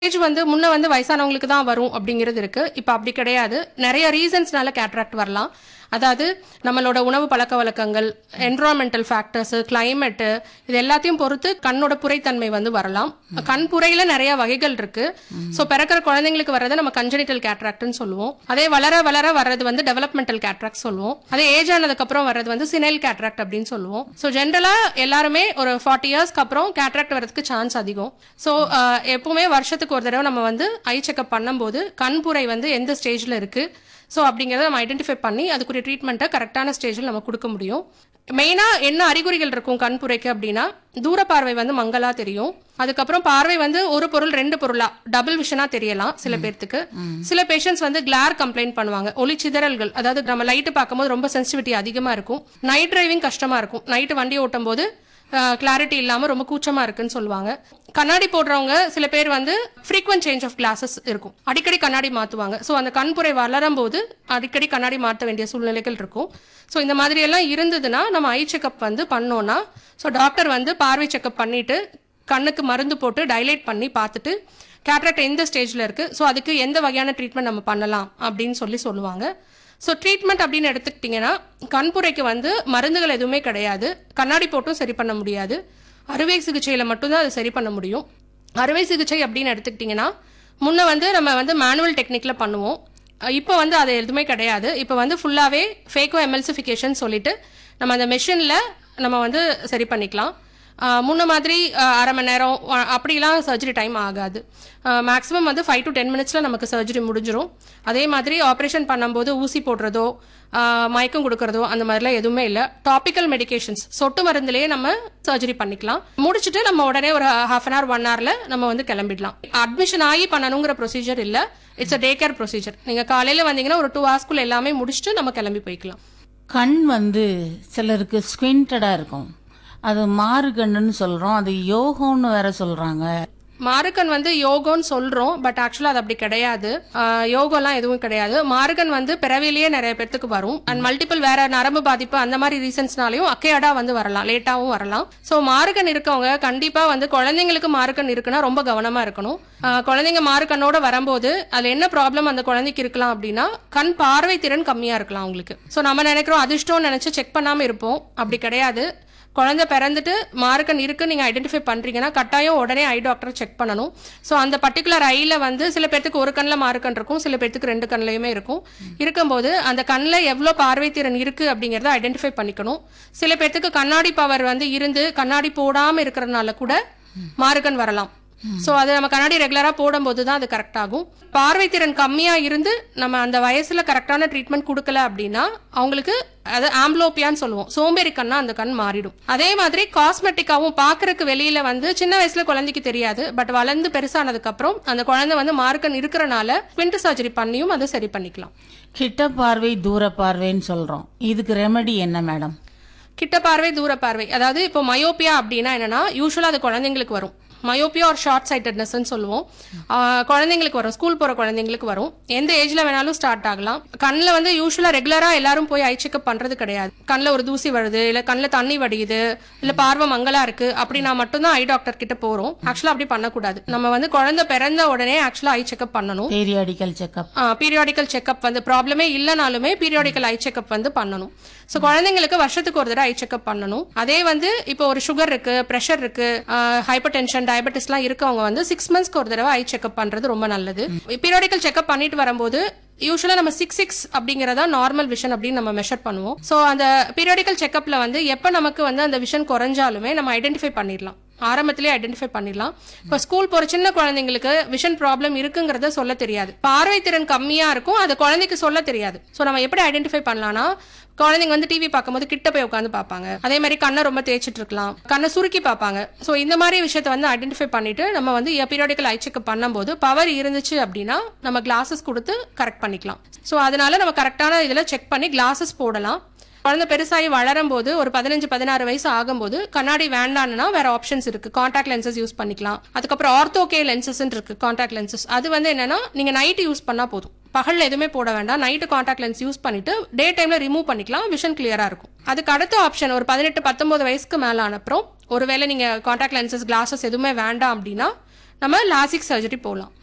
age வந்து முன்ன வந்து வயசானவங்களுக்கு தான் வரும் அப்படிங்கிறது இருக்கு இப்போ அப்படி கிடையாது நிறைய ரீசன்ஸ்னால கேட்ராக்ட் வரலாம் அதாவது நம்மளோட உணவு பழக்க வழக்கங்கள் என்வரான்மெண்டல் ஃபேக்டர்ஸ் கிளைமேட்டு இது எல்லாத்தையும் பொறுத்து கண்ணோட புரைத்தன்மை வந்து வரலாம் கண் புரையில நிறைய வகைகள் இருக்கு ஸோ பிறக்கிற குழந்தைங்களுக்கு வர்றதை நம்ம கன்ஜெனிட்டல் கேட்ராக்ட்னு சொல்லுவோம் அதே வளர வளர வர்றது வந்து டெவலப்மெண்டல் கேட்ராக்ட் சொல்லுவோம் அதே ஏஜ் ஆனதுக்கு அப்புறம் வர்றது வந்து சினைல் கேட்ராக்ட் அப்படின்னு சொல்லுவோம் ஸோ ஜென்ரலா எல்லாருமே ஒரு ஃபார்ட்டி இயர்ஸ்க்கு அப்புறம் கேட்ராக்ட் வரதுக்கு சான்ஸ் அதிகம் ஸோ எப்பவுமே வருஷத்துக்கு ஒரு தடவை நம்ம வந்து ஐ செக்அப் பண்ணும்போது கண்புரை வந்து எந்த ஸ்டேஜ்ல இருக்கு ஸோ அப்படிங்கிறத நம்ம ஐடென்டிஃபை பண்ணி அதுக்குரிய ட்ரீட்மெண்ட்டை கரெக்டான ஸ்டேஜில் நம்ம கொடுக்க முடியும் மெயினாக என்ன அறிகுறிகள் இருக்கும் கண்புரைக்கு அப்படின்னா தூர பார்வை வந்து மங்கலா தெரியும் அதுக்கப்புறம் பார்வை வந்து ஒரு பொருள் ரெண்டு பொருளா டபுள் விஷனா தெரியலாம் சில பேர்த்துக்கு சில பேஷண்ட்ஸ் வந்து கிளார் கம்ப்ளைண்ட் பண்ணுவாங்க ஒளி சிதறல்கள் அதாவது நம்ம லைட்டு பார்க்கும்போது ரொம்ப சென்சிட்டிவிட்டி அதிகமா இருக்கும் நைட் டிரைவிங் கஷ்டமா இருக்கும் நைட்டு வண்டி ஓட்டும் போது கிளாரிட்டி இல்லாம ரொம்ப கூச்சமா இருக்குன்னு சொல்லுவாங்க கண்ணாடி போடுறவங்க சில பேர் வந்து ஃப்ரீக்வெண்ட் சேஞ்ச் ஆஃப் கிளாஸஸ் இருக்கும் அடிக்கடி கண்ணாடி மாத்துவாங்க ஸோ அந்த கண்புரை வளரும் போது அடிக்கடி கண்ணாடி மாற்ற வேண்டிய சூழ்நிலைகள் இருக்கும் ஸோ இந்த மாதிரி எல்லாம் இருந்ததுன்னா நம்ம ஐ செக்அப் வந்து பண்ணோம்னா ஸோ டாக்டர் வந்து பார்வை செக்அப் பண்ணிட்டு கண்ணுக்கு மருந்து போட்டு டைலேட் பண்ணி பார்த்துட்டு கேட்ராக்ட் எந்த ஸ்டேஜ்ல இருக்கு ஸோ அதுக்கு எந்த வகையான ட்ரீட்மெண்ட் நம்ம பண்ணலாம் அப்படின்னு சொல்லி சொல்லுவாங்க ஸோ ட்ரீட்மெண்ட் அப்படின்னு எடுத்துக்கிட்டிங்கன்னா கண்புரைக்கு வந்து மருந்துகள் எதுவுமே கிடையாது கண்ணாடி போட்டும் சரி பண்ண முடியாது அறுவை சிகிச்சையில் மட்டும்தான் அது சரி பண்ண முடியும் அறுவை சிகிச்சை அப்படின்னு எடுத்துக்கிட்டிங்கன்னா முன்ன வந்து நம்ம வந்து மேனுவல் டெக்னிக்கில் பண்ணுவோம் இப்போ வந்து அது எதுவுமே கிடையாது இப்போ வந்து ஃபுல்லாகவே ஃபேக்கோ எம்எல்சிஃபிகேஷன் சொல்லிட்டு நம்ம அந்த மெஷினில் நம்ம வந்து சரி பண்ணிக்கலாம் ஆஹ் முன்ன மாதிரி ஆஹ் அரை மணி நேரம் அ- அப்படிலாம் சர்ஜரி டைம் ஆகாது மேக்ஸிமம் வந்து ஃபைவ் டு டென் மினிட்ஸில் நமக்கு சர்ஜரி முடிஞ்சிரும் அதே மாதிரி ஆப்ரேஷன் பண்ணும்போது ஊசி போடுறதோ ஆஹ் மயக்கம் கொடுக்கறதோ அந்த மாதிரிலாம் எதுவுமே இல்லை டாபிக்கல் மெடிகேஷன்ஸ் சொட்டு மருந்துலேயே நம்ம சர்ஜரி பண்ணிக்கலாம் முடிச்சுட்டு நம்ம உடனே ஒரு ஹாஃப் அன் ஹவர் ஒன் ஹவரில் நம்ம வந்து கிளம்பிடலாம் அட்மிஷன் ஆகி பண்ணணுங்கிற ப்ரொசீஜர் இல்லை it's a day care procedure நீங்கள் காலையில் வந்தீங்கன்னா ஒரு டூ ஹவர்ஸ்க்குள்ள எல்லாமே முடிச்சுட்டு நம்ம கிளம்பி போய்க்கலாம் கண் வந்து சிலருக்கு ஸ்குவிண்டடாக இருக்கும் அது மாறு கண்ணுன்னு சொல்கிறோம் அது யோகம்னு வேற சொல்கிறாங்க மாருக்கன் வந்து யோகம்னு சொல்றோம் பட் ஆக்சுவலா அது அப்படி கிடையாது ஆஹ் யோகம்லாம் எதுவும் கிடையாது மாருக்கன் வந்து பிறவிலேயே நிறைய பேர்த்துக்கு வரும் அண்ட் மல்டிபிள் வேற நரம்பு பாதிப்பு அந்த மாதிரி ரீசன்ஸ்னாலையும் அக்கையடா வந்து வரலாம் லேட்டாவும் வரலாம் ஸோ மாருக்கன் இருக்கவங்க கண்டிப்பா வந்து குழந்தைங்களுக்கு மாருக்கன் இருக்குன்னா ரொம்ப கவனமா இருக்கணும் ஆஹ் குழந்தைங்க மாருக்கண்ணோட வரும்போது அதுல என்ன ப்ராப்ளம் அந்த குழந்தைக்கு இருக்கலாம் அப்படின்னா கண் பார்வை திறன் கம்மியா இருக்கலாம் அவங்களுக்கு ஸோ நம்ம நினைக்கிறோம் அதிர்ஷ்டம்னு நினைச்சு செக் பண்ணாம இருப்போம் அப்படி கிடையாது குழந்தை பிறந்துட்டு மார்க்கன் இருக்கு நீங்க ஐடென்டிஃபை பண்றீங்கன்னா கட்டாயம் உடனே ஐ டாக்டரை செக் பண்ணணும் ஸோ அந்த பர்டிகுலர் ஐல வந்து சில பேர்த்துக்கு ஒரு கண்ணில் மார்க்கன் இருக்கும் சில பேர்த்துக்கு ரெண்டு கண்ணிலையுமே இருக்கும் இருக்கும்போது அந்த கண்ணில் எவ்வளோ பார்வை திறன் இருக்கு அப்படிங்கறத ஐடென்டிஃபை பண்ணிக்கணும் சில பேர்த்துக்கு கண்ணாடி பவர் வந்து இருந்து கண்ணாடி போடாம இருக்கிறதுனால கூட மார்க்கன் வரலாம் ஸோ அது நம்ம கண்ணாடி ரெகுலராக போடும்போது தான் அது கரெக்ட் ஆகும் பார்வை திறன் கம்மியா இருந்து நம்ம அந்த வயசுல கரெக்டான ட்ரீட்மெண்ட் கொடுக்கல அப்படின்னா அவங்களுக்கு அது ஆம்ப்ளோப்பியான்னு சொல்லுவோம் சோம்பேறி கண்ணா அந்த கண் மாறிடும் அதே மாதிரி காஸ்மெட்டிக்காவும் பார்க்கறதுக்கு வெளியில வந்து சின்ன வயசுல குழந்தைக்கு தெரியாது பட் வளர்ந்து பெருசானதுக்கு அப்புறம் அந்த குழந்தை வந்து மார்க்கன் இருக்கிறனால குவிண்ட் சர்ஜரி பண்ணியும் அதை சரி பண்ணிக்கலாம் கிட்ட பார்வை தூர பார்வைன்னு சொல்கிறோம் இதுக்கு ரெமெடி என்ன மேடம் கிட்ட பார்வை தூர பார்வை அதாவது இப்போ மயோப்பியா அப்படின்னா என்னன்னா யூஸ்வலா அது குழந்தைங்களுக்கு வரும் மயோப்பியா ஒரு ஷார்ட் சைட்டட்னஸ்ன்னு சொல்லுவோம் ஆஹ் குழந்தைங்களுக்கு வரும் ஸ்கூல் போற குழந்தைங்களுக்கு வரும் எந்த ஏஜ்ல வேணாலும் ஸ்டார்ட் ஆகலாம் கண்ணில் வந்து யூஸ்வலா ரெகுலரா எல்லாரும் போய் ஐ செக்அப் பண்றது கிடையாது கண்ணில் ஒரு தூசி வருது இல்ல கண்ணில் தண்ணி வடியுது இல்ல பார்வை மங்கலா இருக்கு அப்படின்னா மட்டும்தான் ஐ டாக்டர் கிட்ட போறோம் ஆக்சுவலா அப்படி பண்ணக்கூடாது நம்ம வந்து குழந்தை பிறந்த உடனே ஆக்சுவலா ஐ செக்அப் பண்ணணும் பீரியாடிக்கல் செக்கப் பீரியாடிக்கல் செக்அப் வந்து ப்ராப்ளமே இல்லைனாலுமே பீரியாடிக்கல் ஐ செக்அப் வந்து பண்ணணும் ஸோ குழந்தைங்களுக்கு வருஷத்துக்கு ஒரு தடவை ஐ செக்அப் பண்ணணும் அதே வந்து இப்போ ஒரு சுகர் இருக்கு ப்ரெஷர் இருக்கு ஹைப்பர் டென்ஷன் டயபெட்டிஸ்லாம் இருக்கவங்க வந்து சிக்ஸ் மந்த்ஸ்க்கு ஒரு தடவை ஐ செக்அப் பண்றது ரொம்ப நல்லது பீரியாடிக்கல் செக்அப் பண்ணிட்டு வரும்போது யூஸ்வலா நம்ம சிக்ஸ் சிக்ஸ் அப்படிங்கறதா நார்மல் விஷன் அப்படின்னு நம்ம மெஷர் பண்ணுவோம் ஸோ அந்த பீரியாடிக்கல் செக்அப்ல வந்து எப்போ நமக்கு வந்து அந்த விஷன் குறைஞ்சாலுமே நம்ம ஐடென்டிஃபை பண்ணிடலாம் ஆரம்பத்திலே ஐடென்டிஃபை பண்ணிடலாம் இப்போ ஸ்கூல் போற சின்ன குழந்தைங்களுக்கு விஷன் ப்ராப்ளம் இருக்குங்கிறத சொல்ல தெரியாது பார்வை திறன் கம்மியா இருக்கும் அது குழந்தைக்கு சொல்ல தெரியாது ஸோ நம்ம எப்படி ஐடென்டிஃபை பண்ணலாம்னா குழந்தைங்க வந்து டிவி பார்க்கும்போது கிட்ட போய் உட்காந்து பார்ப்பாங்க அதே மாதிரி கண்ணை ரொம்ப தேய்ச்சிட்டு இருக்கலாம் கண்ணை சுருக்கி பார்ப்பாங்க ஸோ இந்த மாதிரி விஷயத்த வந்து ஐடென்டிஃபை பண்ணிட்டு நம்ம வந்து பீரியாடிக்கல் ஐ செக்அப் பண்ணும்போது பவர் இருந்துச்சு அப்படின்னா நம்ம கிளாஸஸ் கொடுத்து கரெக்ட் பண்ணிக்கலாம் ஸோ அதனால நம்ம கரெக்டான இதில் செக் பண்ணி கிளாஸஸ் போடலாம் குழந்தை பெருசாகி வளரும் போது ஒரு பதினஞ்சு பதினாறு வயசு ஆகும்போது கண்ணாடி வேண்டாம்னா வேற ஆப்ஷன்ஸ் இருக்கு காண்டாக்ட் லென்சஸ் யூஸ் பண்ணிக்கலாம் அதுக்கப்புறம் ஆர்த்தோகே லென்சஸ் இருக்கு காண்டாக்ட் லென்சஸ் அது வந்து என்னன்னா நீங்க நைட் யூஸ் பண்ணா போதும் பகல்ல எதுவுமே போட வேண்டாம் நைட்டு காண்டாக்ட் லென்ஸ் யூஸ் பண்ணிட்டு டே டைம்ல ரிமூவ் பண்ணிக்கலாம் விஷன் கிளியரா இருக்கும் அதுக்கு அடுத்த ஆப்ஷன் ஒரு பதினெட்டு பத்தொன்பது வயசுக்கு மேல அனுப்புறோம் ஒருவேளை நீங்க காண்டாக்ட் லென்சஸ் கிளாஸஸ் எதுவுமே வேண்டாம் அப்படின்னா நம்ம லாசிக் சர்ஜரி போகலாம்